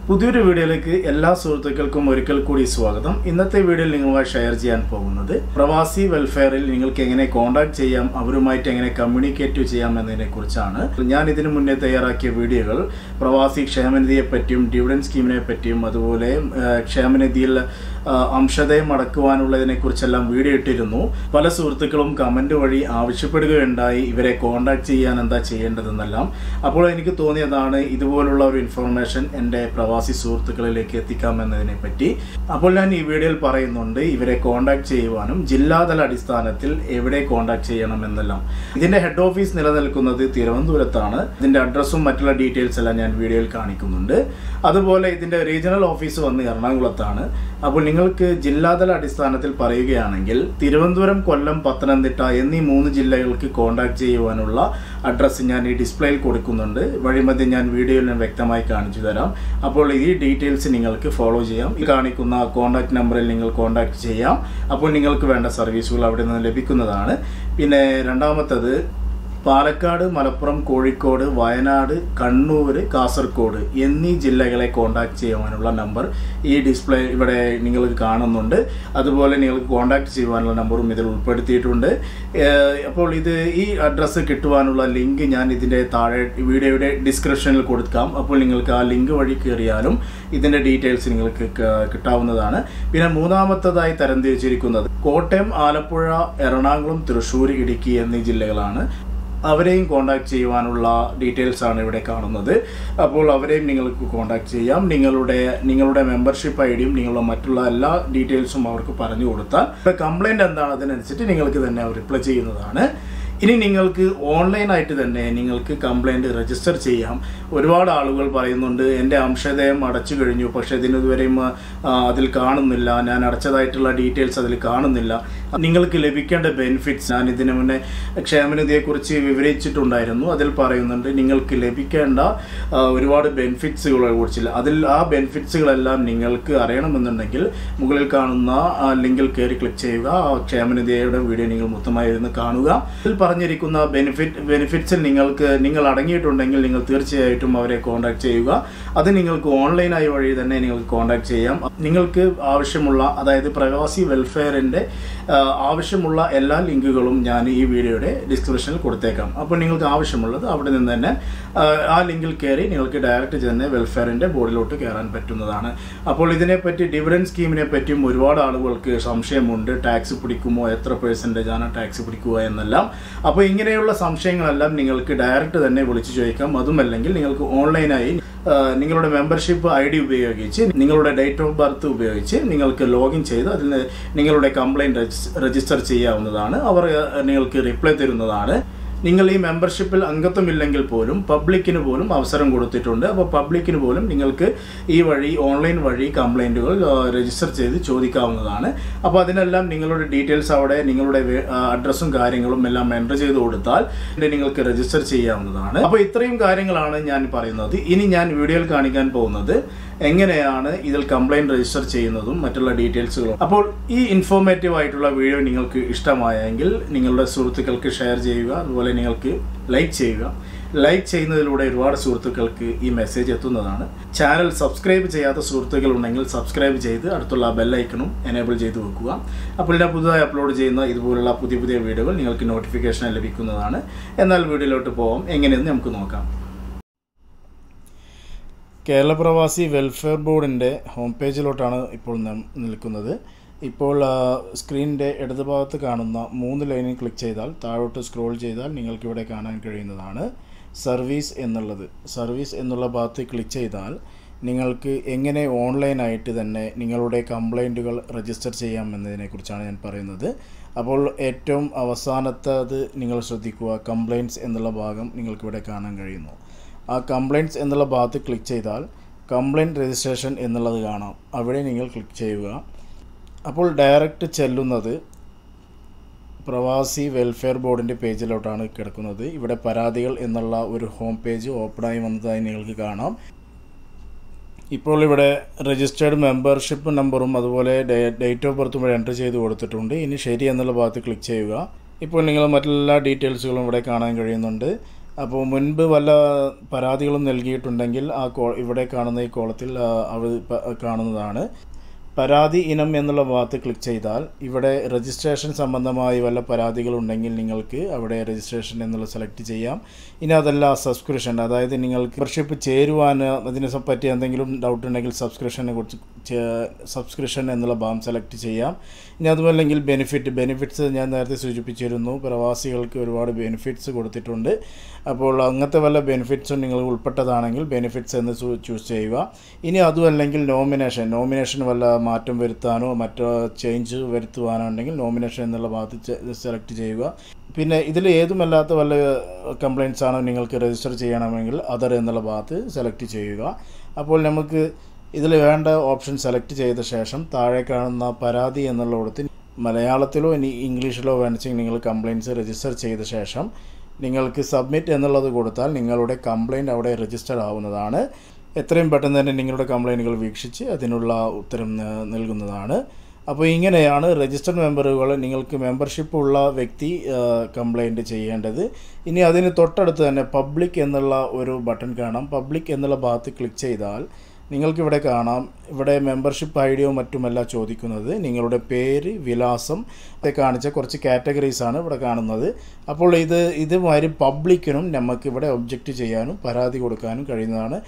പുതിയൊരു വീഡിയോയിലേക്ക് എല്ലാ സുഹൃത്തുക്കൾക്കും ഒരിക്കൽ കൂടി സ്വാഗതം ഇന്നത്തെ വീഡിയോയിൽ നിങ്ങളുമായി ഷെയർ ചെയ്യാൻ പോകുന്നത് പ്രവാസി വെൽഫെയറിൽ നിങ്ങൾക്ക് എങ്ങനെ കോൺടാക്ട് ചെയ്യാം അവരുമായിട്ട് എങ്ങനെ കമ്മ്യൂണിക്കേറ്റ് ചെയ്യാം എന്നതിനെ കുറിച്ചാണ് ഞാൻ ഇതിനു മുന്നേ തയ്യാറാക്കിയ വീഡിയോകൾ പ്രവാസി ക്ഷേമനിധിയെ പറ്റിയും ഡിവിഡൻ സ്കീമിനെ പറ്റിയും അതുപോലെ ആ, ക്ഷേമനിധിയിൽ ആ, അംശതയം അടക്കുവാനുള്ളതിനെ കുറിച്ചെല്ലാം വീഡിയോ ഇട്ടിരുന്നു പല സുഹൃത്തുക്കളും കമന്റ് വഴി ആവശ്യപ്പെടുകയുണ്ടായി ഇവരെ കോൺടാക്ട് ചെയ്യാൻ എന്താ ചെയ്യേണ്ടതെന്നെല്ലാം അപ്പോൾ എനിക്ക് തോന്നിയതാണ് ഇതുപോലുള്ള ഒരു ഇൻഫർമേഷൻ എൻ്റെ പ്രവാസി സുഹൃത്തുക്കളിലേക്ക് എത്തിക്കാമെന്നതിനെ പറ്റി അപ്പോൾ ഞാൻ ഈ വീഡിയോയിൽ പറയുന്നുണ്ട് ഇവരെ കോൺടാക്ട് ചെയ്യുവാനും ജില്ലാതല അടിസ്ഥാനത്തിൽ എവിടെ കോൺടാക്ട് ചെയ്യണം എന്നെല്ലാം ഇതിന്റെ ഹെഡ് ഓഫീസ് നിലനിൽക്കുന്നത് തിരുവനന്തപുരത്താണ് ഇതിന്റെ അഡ്രസ്സും മറ്റുള്ള ഡീറ്റെയിൽസ് എല്ലാം ഞാൻ വീഡിയോയിൽ കാണിക്കുന്നുണ്ട് അതുപോലെ ഇതിന്റെ റീജിയണൽ ഓഫീസ് വന്ന് എറണാകുളത്താണ് അപ്പോൾ നിങ്ങൾക്ക് ജില്ലാതല അടിസ്ഥാനത്തിൽ പറയുകയാണെങ്കിൽ തിരുവനന്തപുരം കൊല്ലം പത്തനംതിട്ട എന്നീ മൂന്ന് ജില്ലകൾക്ക് കോൺടാക്ട് ചെയ്യുവാനുള്ള അഡ്രസ്സ് ഞാൻ ഈ ഡിസ്പ്ലേയിൽ കൊടുക്കുന്നുണ്ട് വഴിമധ്യം ഞാൻ വീഡിയോയിൽ ഞാൻ വ്യക്തമായി കാണിച്ചു തരാം അപ്പോൾ ഈ ഡീറ്റെയിൽസ് നിങ്ങൾക്ക് ഫോളോ ചെയ്യാം ഈ കാണിക്കുന്ന കോൺടാക്ട് നമ്പറിൽ നിങ്ങൾ കോൺടാക്ട് ചെയ്യാം അപ്പോൾ നിങ്ങൾക്ക് വേണ്ട സർവീസുകൾ അവിടെ നിന്ന് ലഭിക്കുന്നതാണ് പിന്നെ രണ്ടാമത്തത് പാലക്കാട് മലപ്പുറം കോഴിക്കോട് വയനാട് കണ്ണൂർ കാസർഗോഡ് എന്നീ ജില്ലകളെ കോൺടാക്ട് ചെയ്യുവാനുള്ള നമ്പർ ഈ ഡിസ്പ്ലേ ഇവിടെ നിങ്ങൾ കാണുന്നുണ്ട് അതുപോലെ നിങ്ങൾക്ക് കോൺടാക്ട് ചെയ്യുവാനുള്ള നമ്പറും ഇതിൽ ഉൾപ്പെടുത്തിയിട്ടുണ്ട് ഏഹ് അപ്പോൾ ഇത് ഈ അഡ്രസ്സ് കിട്ടുവാനുള്ള ലിങ്ക് ഞാൻ ഇതിൻ്റെ താഴെ വീഡിയോയുടെ ഡിസ്ക്രിപ്ഷനിൽ കൊടുക്കാം അപ്പോൾ നിങ്ങൾക്ക് ആ ലിങ്ക് വഴി കയറിയാലും ഇതിൻ്റെ ഡീറ്റെയിൽസ് നിങ്ങൾക്ക് ക- കിട്ടാവുന്നതാണ് പിന്നെ മൂന്നാമത്തതായി തരംതിരിച്ചിരിക്കുന്നത് കോട്ടയം ആലപ്പുഴ എറണാകുളം തൃശ്ശൂർ ഇടുക്കി എന്നീ ജില്ലകളാണ് അവരെയും കോൺടാക്ട് ചെയ്യുവാനുള്ള ഡീറ്റെയിൽസ് ആണ് ഇവിടെ കാണുന്നത് അപ്പോൾ അവരെയും നിങ്ങൾക്ക് കോൺടാക്ട് ചെയ്യാം നിങ്ങളുടെ നിങ്ങളുടെ മെമ്പർഷിപ്പ് ഐ ഡിയും നിങ്ങളുടെ മറ്റുള്ള എല്ലാ ഡീറ്റെയിൽസും അവർക്ക് പറഞ്ഞു കൊടുത്താൽ കംപ്ലൈൻറ്റ് എന്താണ് അതിനനുസരിച്ച് നിങ്ങൾക്ക് തന്നെ റിപ്ലൈ ചെയ്യുന്നതാണ് ഇനി നിങ്ങൾക്ക് ഓൺലൈനായിട്ട് തന്നെ നിങ്ങൾക്ക് കംപ്ലൈൻറ്റ് രജിസ്റ്റർ ചെയ്യാം ഒരുപാട് ആളുകൾ പറയുന്നുണ്ട് എൻ്റെ അംശദയം അടച്ചു കഴിഞ്ഞു പക്ഷേ ഇതിനിതുവരെയും ആ, അതിൽ കാണുന്നില്ല ഞാൻ അടച്ചതായിട്ടുള്ള ഡീറ്റെയിൽസ് അതിൽ കാണുന്നില്ല നിങ്ങൾക്ക് ലഭിക്കേണ്ട ബെനിഫിറ്റ്സ് ഞാൻ ഇതിനു മുന്നേ ക്ഷേമനിധിയെക്കുറിച്ച് വിവരിച്ചിട്ടുണ്ടായിരുന്നു അതിൽ പറയുന്നുണ്ട് നിങ്ങൾക്ക് ലഭിക്കേണ്ട ആ, ഒരുപാട് ബെനിഫിറ്റ്സുകളെ കുറിച്ചില്ല അതിൽ ആ ബെനിഫിറ്റ്സുകളെല്ലാം നിങ്ങൾക്ക് അറിയണമെന്നുണ്ടെങ്കിൽ മുകളിൽ കാണുന്ന ആ ലിങ്കിൽ കയറി ക്ലിക്ക് ചെയ്യുക ആ ക്ഷേമനിധിയുടെ വീഡിയോ നിങ്ങൾ മൊത്തമായി ഇരുന്ന് കാണുക ഇതിൽ പറഞ്ഞിരിക്കുന്ന ബെനിഫിറ്റ് ബെനിഫിറ്റ്സിൽ നിങ്ങൾക്ക് നിങ്ങൾ അടങ്ങിയിട്ടുണ്ടെങ്കിൽ നിങ്ങൾ തീർച്ചയായിട്ടും അവരെ കോൺടാക്ട് ചെയ്യുക അത് നിങ്ങൾക്ക് ഓൺലൈനായി വഴി തന്നെ നിങ്ങൾക്ക് കോൺടാക്ട് ചെയ്യാം നിങ്ങൾക്ക് ആവശ്യമുള്ള അതായത് പ്രവാസി വെൽഫെയറിൻ്റെ ആവശ്യമുള്ള എല്ലാ ലിങ്കുകളും ഞാൻ ഈ വീഡിയോയുടെ ഡിസ്ക്രിപ്ഷനിൽ കൊടുത്തേക്കാം അപ്പോൾ നിങ്ങൾക്ക് ആവശ്യമുള്ളത് അവിടെ നിന്ന് തന്നെ ആ, ആ ലിങ്കിൽ കയറി നിങ്ങൾക്ക് ഡയറക്റ്റ് തന്നെ വെൽഫെയറിൻ്റെ ബോർഡിലോട്ട് കയറാൻ പറ്റുന്നതാണ് അപ്പോൾ ഇതിനെപ്പറ്റി ഡിവിഡൻ സ്കീമിനെ പറ്റിയും ഒരുപാട് ആളുകൾക്ക് സംശയമുണ്ട് ടാക്സ് പിടിക്കുമോ എത്ര പേഴ്സൻറ്റേജ് ആണ് ടാക്സ് പിടിക്കുക എന്നെല്ലാം അപ്പോൾ ഇങ്ങനെയുള്ള സംശയങ്ങളെല്ലാം നിങ്ങൾക്ക് ഡയറക്റ്റ് തന്നെ വിളിച്ചു ചോദിക്കാം അതുമല്ലെങ്കിൽ നിങ്ങൾക്ക് ഓൺലൈനായി ആ, നിങ്ങളുടെ മെമ്പർഷിപ്പ് ഐ ഡി ഉപയോഗിച്ച് നിങ്ങളുടെ ഡേറ്റ് ഓഫ് ബർത്ത് ഉപയോഗിച്ച് നിങ്ങൾക്ക് ലോഗിൻ ചെയ്ത് അതിൽ നിങ്ങളുടെ കംപ്ലൈൻറ്റ് രജിസ്റ്റർ ചെയ്യാവുന്നതാണ് അവർ ആ, നിങ്ങൾക്ക് റിപ്ലൈ തരുന്നതാണ് നിങ്ങൾ ഈ മെമ്പർഷിപ്പിൽ അംഗത്വമില്ലെങ്കിൽ പോലും പബ്ലിക്കിന് പോലും അവസരം കൊടുത്തിട്ടുണ്ട് അപ്പോൾ പബ്ലിക്കിന് പോലും നിങ്ങൾക്ക് ഈ വഴി ഓൺലൈൻ വഴി കംപ്ലൈൻറ്റുകൾ രജിസ്റ്റർ ചെയ്ത് ചോദിക്കാവുന്നതാണ് അപ്പോൾ അതിനെല്ലാം നിങ്ങളുടെ ഡീറ്റെയിൽസ് അവിടെ നിങ്ങളുടെ അഡ്രസ്സും കാര്യങ്ങളും എല്ലാം എൻ്റർ ചെയ്ത് കൊടുത്താൽ ഇത് നിങ്ങൾക്ക് രജിസ്റ്റർ ചെയ്യാവുന്നതാണ് അപ്പോൾ ഇത്രയും കാര്യങ്ങളാണ് ഞാൻ പറയുന്നത് ഇനി ഞാൻ വീഡിയോയിൽ കാണിക്കാൻ പോകുന്നത് എങ്ങനെയാണ് ഇതിൽ കംപ്ലൈൻറ്റ് രജിസ്റ്റർ ചെയ്യുന്നതും മറ്റുള്ള ഡീറ്റെയിൽസുകളും അപ്പോൾ ഈ ഇൻഫോർമേറ്റീവ് ആയിട്ടുള്ള വീഡിയോ നിങ്ങൾക്ക് ഇഷ്ടമായെങ്കിൽ നിങ്ങളുടെ സുഹൃത്തുക്കൾക്ക് ഷെയർ ചെയ്യുക അതുപോലെ നിങ്ങൾക്ക് ലൈക്ക് ചെയ്യുക ലൈക്ക് ചെയ്യുന്നതിലൂടെ ഒരുപാട് സുഹൃത്തുക്കൾക്ക് ഈ മെസ്സേജ് എത്തുന്നതാണ് ചാനൽ സബ്സ്ക്രൈബ് ചെയ്യാത്ത സുഹൃത്തുക്കൾ ഉണ്ടെങ്കിൽ സബ്സ്ക്രൈബ് ചെയ്ത് അടുത്തുള്ള ബെല്ലൈക്കണും എനേബിൾ ചെയ്ത് വെക്കുക അപ്പോൾ ഞാൻ പുതുതായി അപ്ലോഡ് ചെയ്യുന്ന ഇതുപോലുള്ള പുതിയ പുതിയ വീഡിയോകൾ നിങ്ങൾക്ക് നോട്ടിഫിക്കേഷൻ ലഭിക്കുന്നതാണ് എന്നാൽ വീഡിയോയിലോട്ട് പോകാം എങ്ങനെയെന്ന് നമുക്ക് നോക്കാം കേരള പ്രവാസി വെൽഫെയർ ബോർഡിൻ്റെ ഹോം പേജിലോട്ടാണ് ഇപ്പോൾ നാം നിൽക്കുന്നത് ഇപ്പോൾ സ്ക്രീനിൻ്റെ ഇടതുഭാഗത്ത് കാണുന്ന മൂന്ന് ലൈനിൽ ക്ലിക്ക് ചെയ്താൽ താഴോട്ട് സ്ക്രോൾ ചെയ്താൽ നിങ്ങൾക്കിവിടെ കാണാൻ കഴിയുന്നതാണ് സർവീസ് എന്നുള്ളത് സർവീസ് എന്നുള്ള ഭാഗത്ത് ക്ലിക്ക് ചെയ്താൽ നിങ്ങൾക്ക് എങ്ങനെ ഓൺലൈനായിട്ട് തന്നെ നിങ്ങളുടെ കംപ്ലൈൻറ്റുകൾ രജിസ്റ്റർ ചെയ്യാം എന്നതിനെക്കുറിച്ചാണ് ഞാൻ പറയുന്നത് അപ്പോൾ ഏറ്റവും അവസാനത്തത് നിങ്ങൾ ശ്രദ്ധിക്കുക കംപ്ലൈൻറ്റ്സ് എന്നുള്ള ഭാഗം നിങ്ങൾക്കിവിടെ കാണാൻ കഴിയുന്നു ആ കംപ്ലൈൻറ്റ്സ് എന്നുള്ള ഭാഗത്ത് ക്ലിക്ക് ചെയ്താൽ കംപ്ലൈൻറ്റ് രജിസ്ട്രേഷൻ എന്നുള്ളത് കാണാം അവിടെ നിങ്ങൾ ക്ലിക്ക് ചെയ്യുക അപ്പോൾ ഡയറക്റ്റ് ചെല്ലുന്നത് പ്രവാസി വെൽഫെയർ ബോർഡിൻ്റെ പേജിലോട്ടാണ് കിടക്കുന്നത് ഇവിടെ പരാതികൾ എന്നുള്ള ഒരു ഹോം പേജ് ഓപ്പണായി വന്നതായി നിങ്ങൾക്ക് കാണാം ഇപ്പോൾ ഇവിടെ രജിസ്റ്റേർഡ് മെമ്പർഷിപ്പ് നമ്പറും അതുപോലെ ഡേറ്റ് ഓഫ് ബർത്തും ഇവിടെ എൻ്റർ ചെയ്ത് കൊടുത്തിട്ടുണ്ട് ഇനി ശരി എന്നുള്ള ഭാഗത്ത് ക്ലിക്ക് ചെയ്യുക ഇപ്പോൾ നിങ്ങൾ മറ്റെല്ലാ ഡീറ്റെയിൽസുകളും ഇവിടെ കാണാൻ കഴിയുന്നുണ്ട് അപ്പോൾ മുൻപ് വല്ല പരാതികളും നൽകിയിട്ടുണ്ടെങ്കിൽ ആ കോ ഇവിടെ കാണുന്ന ഈ കോളത്തിൽ ആ, അവ പ- കാണുന്നതാണ് പരാതി ഇനം എന്നുള്ള ഭാഗത്ത് ക്ലിക്ക് ചെയ്താൽ ഇവിടെ രജിസ്ട്രേഷൻ സംബന്ധമായി വല്ല പരാതികളുണ്ടെങ്കിൽ നിങ്ങൾക്ക് അവിടെ രജിസ്ട്രേഷൻ എന്നുള്ള സെലക്ട് ചെയ്യാം ഇനി അതല്ല സബ്സ്ക്രിപ്ഷൻ അതായത് നിങ്ങൾക്ക് മെമ്പർഷിപ്പ് ചേരുവാൻ അതിനെ സ- പറ്റി എന്തെങ്കിലും ഡൗട്ട് ഉണ്ടെങ്കിൽ സബ്സ്ക്രിപ്ഷനെ കുറിച്ച് സബ്സ്ക്രിപ്ഷൻ എന്നുള്ള ഭാഗം സെലക്ട് ചെയ്യാം ഇനി അതുമല്ലെങ്കിൽ ബെനിഫിറ്റ് ബെനിഫിറ്റ്സ് ഞാൻ നേരത്തെ സൂചിപ്പിച്ചിരുന്നു പ്രവാസികൾക്ക് ഒരുപാട് ബെനിഫിറ്റ്സ് കൊടുത്തിട്ടുണ്ട് അപ്പോൾ അങ്ങനത്തെ വല്ല ബെനിഫിറ്റ്സും നിങ്ങൾ ഉൾപ്പെട്ടതാണെങ്കിൽ ബെനിഫിറ്റ്സ് എന്ന് ചൂസ് ചെയ്യുക ഇനി അതുമല്ലെങ്കിൽ നോമിനേഷൻ നോമിനേഷൻ വല്ല മാറ്റം വരുത്താനോ മറ്റോ ചേഞ്ച് വരുത്തുവാനോ ഉണ്ടെങ്കിൽ നോമിനേഷൻ എന്നുള്ള ഭാഗത്ത് സെലക്ട് ചെയ്യുക പിന്നെ ഇതിൽ ഏതുമല്ലാത്ത വല്ല കംപ്ലയിൻറ്റ്സ് ആണോ നിങ്ങൾക്ക് രജിസ്റ്റർ ചെയ്യണമെങ്കിൽ അതർ എന്നുള്ള ഭാഗത്ത് സെലക്ട് ചെയ്യുക അപ്പോൾ നമുക്ക് ഇതിൽ വേണ്ട ഓപ്ഷൻ സെലക്ട് ചെയ്ത ശേഷം താഴെ കാണുന്ന പരാതി എന്നുള്ളിടത്ത് മലയാളത്തിലോ ഇനി ഇംഗ്ലീഷിലോ വേണമെങ്കിൽ നിങ്ങൾ കംപ്ലയിൻറ്റ്സ് രജിസ്റ്റർ ചെയ്ത ശേഷം നിങ്ങൾക്ക് സബ്മിറ്റ് എന്നുള്ളത് കൊടുത്താൽ നിങ്ങളുടെ കംപ്ലയിൻറ്റ് അവിടെ രജിസ്റ്റർ ആവുന്നതാണ് എത്രയും പെട്ടെന്ന് തന്നെ നിങ്ങളുടെ കംപ്ലയിൻറ്റുകൾ വീക്ഷിച്ച് അതിനുള്ള ഉത്തരം ആ, നൽകുന്നതാണ് അപ്പോൾ ഇങ്ങനെയാണ് രജിസ്റ്റർഡ് മെമ്പറുകൾ നിങ്ങൾക്ക് മെമ്പർഷിപ്പ് ഉള്ള വ്യക്തി കംപ്ലയിൻറ്റ് ചെയ്യേണ്ടത് ഇനി അതിന് തൊട്ടടുത്ത് തന്നെ പബ്ലിക് എന്നുള്ള ഒരു ബട്ടൺ കാണാം പബ്ലിക് എന്നുള്ള ഭാഗത്ത് ക്ലിക്ക് ചെയ്താൽ നിങ്ങൾക്കിവിടെ കാണാം ഇവിടെ മെമ്പർഷിപ്പ് ഐ ഡിയോ മറ്റുമല്ല ചോദിക്കുന്നത് നിങ്ങളുടെ പേര് വിലാസം ഒക്കെ കാണിച്ച കുറച്ച് കാറ്റഗറീസ് ആണ് ഇവിടെ കാണുന്നത് അപ്പോൾ ഇത് ഇതുമാതിരി പബ്ലിക്കിനും നമുക്ക് ഇവിടെ ഒബ്ജക്റ്റ് ചെയ്യാനും പരാതി കൊടുക്കാനും കഴിയുന്നതാണ്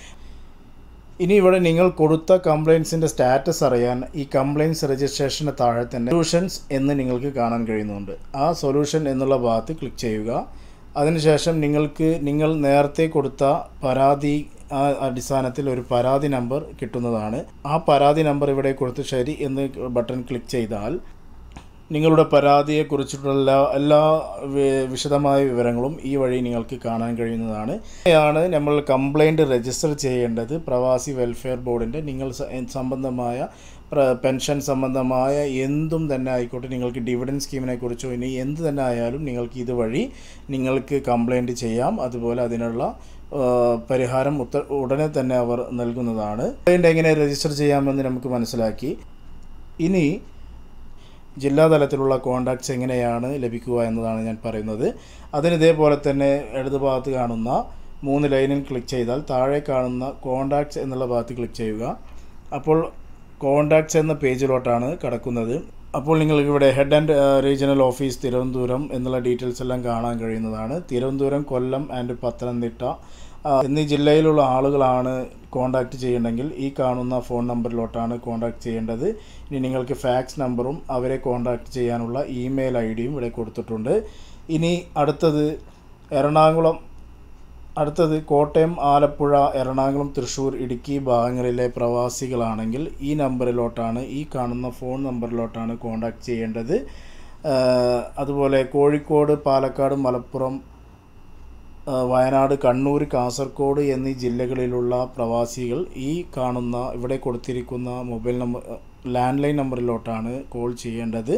ഇനി ഇവിടെ നിങ്ങൾ കൊടുത്ത കംപ്ലയിൻസിൻ്റെ സ്റ്റാറ്റസ് അറിയാൻ ഈ കംപ്ലയിൻസ് രജിസ്ട്രേഷന് താഴെ തന്നെ സൊല്യൂഷൻസ് എന്ന് നിങ്ങൾക്ക് കാണാൻ കഴിയുന്നുണ്ട് ആ സൊല്യൂഷൻ എന്നുള്ള ഭാഗത്ത് ക്ലിക്ക് ചെയ്യുക അതിനുശേഷം നിങ്ങൾക്ക് നിങ്ങൾ നേരത്തെ കൊടുത്ത പരാതി ആ അടിസ്ഥാനത്തിൽ ഒരു പരാതി നമ്പർ കിട്ടുന്നതാണ് ആ പരാതി നമ്പർ ഇവിടെ കൊടുത്ത് ശരി എന്ന് ബട്ടൺ ക്ലിക്ക് ചെയ്താൽ നിങ്ങളുടെ പരാതിയെക്കുറിച്ചിട്ടുള്ള എല്ലാ എല്ലാ വി- വിശദമായ വിവരങ്ങളും ഈ വഴി നിങ്ങൾക്ക് കാണാൻ കഴിയുന്നതാണ് ഇങ്ങനെയാണ് നമ്മൾ കംപ്ലൈൻറ്റ് രജിസ്റ്റർ ചെയ്യേണ്ടത് പ്രവാസി വെൽഫെയർ ബോർഡിൻ്റെ നിങ്ങൾ സ- സംബന്ധമായ പ്ര- പെൻഷൻ സംബന്ധമായ എന്തും തന്നെ ആയിക്കോട്ടെ നിങ്ങൾക്ക് ഡിവിഡൻഡ് സ്കീമിനെ കുറിച്ചോ ഇനി എന്ത് തന്നെ ആയാലും നിങ്ങൾക്ക് ഇതുവഴി നിങ്ങൾക്ക് കംപ്ലൈൻറ്റ് ചെയ്യാം അതുപോലെ അതിനുള്ള ആ, പരിഹാരം ഉത്ത ഉടനെ തന്നെ അവർ നൽകുന്നതാണ് കംപ്ലൈൻറ്റ് എങ്ങനെ രജിസ്റ്റർ ചെയ്യാമെന്ന് നമുക്ക് മനസ്സിലാക്കി ഇനി ജില്ലാതലത്തിലുള്ള കോണ്ടാക്ട്സ് എങ്ങനെയാണ് ലഭിക്കുക എന്നതാണ് ഞാൻ പറയുന്നത് അതിന് ഇതേപോലെ തന്നെ ഇടത് ഭാഗത്ത് കാണുന്ന മൂന്ന് ലൈനിൽ ക്ലിക്ക് ചെയ്താൽ താഴെ കാണുന്ന കോണ്ടാക്ട്സ് എന്നുള്ള ഭാഗത്ത് ക്ലിക്ക് ചെയ്യുക അപ്പോൾ കോണ്ടാക്ട്സ് എന്ന പേജിലോട്ടാണ് കടക്കുന്നത് അപ്പോൾ നിങ്ങൾക്ക് ഇവിടെ head and regional office Thiruvananthapuram എന്നുള്ള ഡീറ്റെയിൽസ് എല്ലാം കാണാൻ കഴിയുന്നതാണ് തിരുവനന്തപുരം കൊല്ലം ആൻഡ് പത്തനംതിട്ട ആ, എന്നീ ജില്ലയിലുള്ള ആളുകളാണ് കോണ്ടാക്ട് ചെയ്യണമെങ്കിൽ ഈ കാണുന്ന ഫോൺ നമ്പറിലോട്ടാണ് കോണ്ടാക്ട് ചെയ്യേണ്ടത് ഇനി നിങ്ങൾക്ക് ഫാക്സ് നമ്പറും അവരെ കോണ്ടാക്ട് ചെയ്യാനുള്ള ഇമെയിൽ ഐ ഡിയും ഇവിടെ കൊടുത്തിട്ടുണ്ട് ഇനി അടുത്തത് എറണാകുളം അടുത്തത് കോട്ടയം ആലപ്പുഴ എറണാകുളം തൃശ്ശൂർ ഇടുക്കി ഭാഗങ്ങളിലെ പ്രവാസികളാണെങ്കിൽ ഈ നമ്പറിലോട്ടാണ് ഈ കാണുന്ന ഫോൺ നമ്പറിലോട്ടാണ് കോണ്ടാക്ട് ചെയ്യേണ്ടത് ആ, അതുപോലെ കോഴിക്കോട് പാലക്കാട് മലപ്പുറം ആ, വയനാട് കണ്ണൂർ കാസർഗോഡ് എന്നീ ജില്ലകളിലുള്ള പ്രവാസികൾ ഈ കാണുന്ന ഇവിടെ കൊടുത്തിരിക്കുന്ന മൊബൈൽ നമ്പർ ലാൻഡ് ലൈൻ നമ്പറിലോട്ടാണ് കോൾ ചെയ്യേണ്ടത്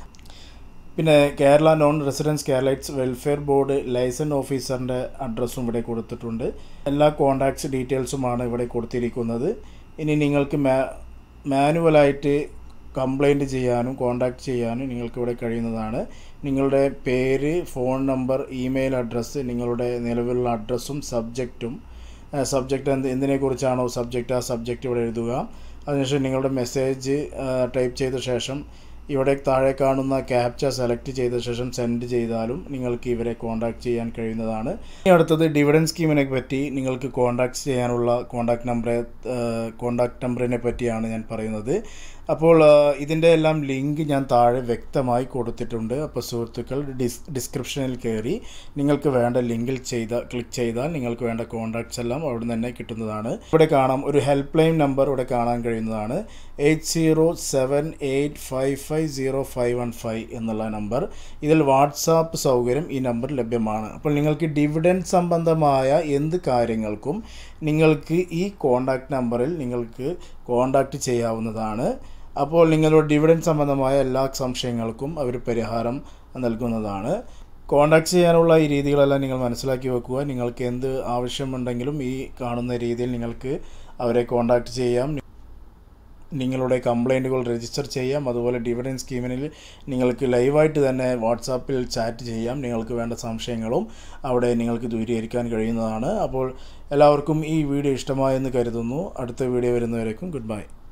പിന്നെ Kerala non residence Keralites welfare board liaison ഓഫീസറിൻ്റെ അഡ്രസ്സും ഇവിടെ കൊടുത്തിട്ടുണ്ട് എല്ലാ കോണ്ടാക്ട്സ് ഡീറ്റെയിൽസുമാണ് ഇവിടെ കൊടുത്തിരിക്കുന്നത് ഇനി നിങ്ങൾക്ക് മാ മാനുവലായിട്ട് കംപ്ലൈൻറ്റ് ചെയ്യാനും കോണ്ടാക്ട് ചെയ്യാനും നിങ്ങൾക്ക് ഇവിടെ കഴിയുന്നതാണ് നിങ്ങളുടെ പേര് ഫോൺ നമ്പർ ഇമെയിൽ അഡ്രസ്സ് നിങ്ങളുടെ നിലവിലുള്ള അഡ്രസ്സും സബ്ജക്റ്റും സബ്ജക്റ്റ് എന്ത് എന്തിനെക്കുറിച്ചാണോ സബ്ജക്റ്റ് ആ സബ്ജക്റ്റ് ഇവിടെ എഴുതുക അതിനുശേഷം നിങ്ങളുടെ മെസ്സേജ് ടൈപ്പ് ചെയ്ത ശേഷം ഇവിടെ താഴെ കാണുന്ന ക്യാപ്ച സെലക്ട് ചെയ്ത ശേഷം സെൻഡ് ചെയ്താലും നിങ്ങൾക്ക് ഇവരെ കോൺടാക്ട് ചെയ്യാൻ കഴിയുന്നതാണ് ഇനി അടുത്തത് ഡിവിഡൻഡ് സ്കീമിനെ പറ്റി നിങ്ങൾക്ക് കോൺടാക്ട് ചെയ്യാനുള്ള കോൺടാക്ട് നമ്പറെ കോൺടാക്ട് നമ്പറിനെ പറ്റിയാണ് ഞാൻ പറയുന്നത് അപ്പോൾ ആ, ഇതിൻ്റെ എല്ലാം ലിങ്ക് ഞാൻ താഴെ വ്യക്തമായി കൊടുത്തിട്ടുണ്ട് അപ്പോൾ സുഹൃത്തുക്കൾ ഡിസ് ഡിസ്ക്രിപ്ഷനിൽ കയറി നിങ്ങൾക്ക് വേണ്ട ലിങ്കിൽ ചെയ്ത ക്ലിക്ക് ചെയ്താൽ നിങ്ങൾക്ക് വേണ്ട കോൺടാക്ട്സ് എല്ലാം അവിടെ തന്നെ കിട്ടുന്നതാണ് ഇവിടെ കാണാം ഒരു ഹെൽപ്പ് ലൈൻ നമ്പർ ഇവിടെ കാണാൻ കഴിയുന്നതാണ് eight zero seven eight five five zero five one five എന്നുള്ള നമ്പർ ഇതിൽ വാട്സാപ്പ് സൗകര്യം ഈ നമ്പർ ലഭ്യമാണ് അപ്പോൾ നിങ്ങൾക്ക് ഡിവിഡൻഡ് സംബന്ധമായ എന്ത് കാര്യങ്ങൾക്കും നിങ്ങൾക്ക് ഈ കോണ്ടാക്ട് നമ്പറിൽ നിങ്ങൾക്ക് കോണ്ടാക്ട് ചെയ്യാവുന്നതാണ് അപ്പോൾ നിങ്ങളുടെ ഡിവിഡൻഡ് സംബന്ധമായ എല്ലാ സംശയങ്ങൾക്കും അവർ പരിഹാരം നൽകുന്നതാണ് കോണ്ടാക്ട് ചെയ്യാനുള്ള ഈ രീതികളെല്ലാം നിങ്ങൾ മനസ്സിലാക്കി വെക്കുക നിങ്ങൾക്ക് എന്ത് ആവശ്യമുണ്ടെങ്കിലും ഈ കാണുന്ന രീതിയിൽ നിങ്ങൾക്ക് അവരെ കോണ്ടാക്ട് ചെയ്യാം നിങ്ങളുടെ കംപ്ലൈൻറ്റുകൾ രജിസ്റ്റർ ചെയ്യാം അതുപോലെ ഡിവിഡൻ സ്കീമിനിൽ നിങ്ങൾക്ക് ലൈവായിട്ട് തന്നെ വാട്സാപ്പിൽ ചാറ്റ് ചെയ്യാം നിങ്ങൾക്ക് വേണ്ട സംശയങ്ങളും അവിടെ നിങ്ങൾക്ക് ദൂരീകരിക്കാൻ കഴിയുന്നതാണ് അപ്പോൾ എല്ലാവർക്കും ഈ വീഡിയോ ഇഷ്ടമായെന്ന് കരുതുന്നു അടുത്ത വീഡിയോ വരുന്നവരേക്കും ഗുഡ് ബൈ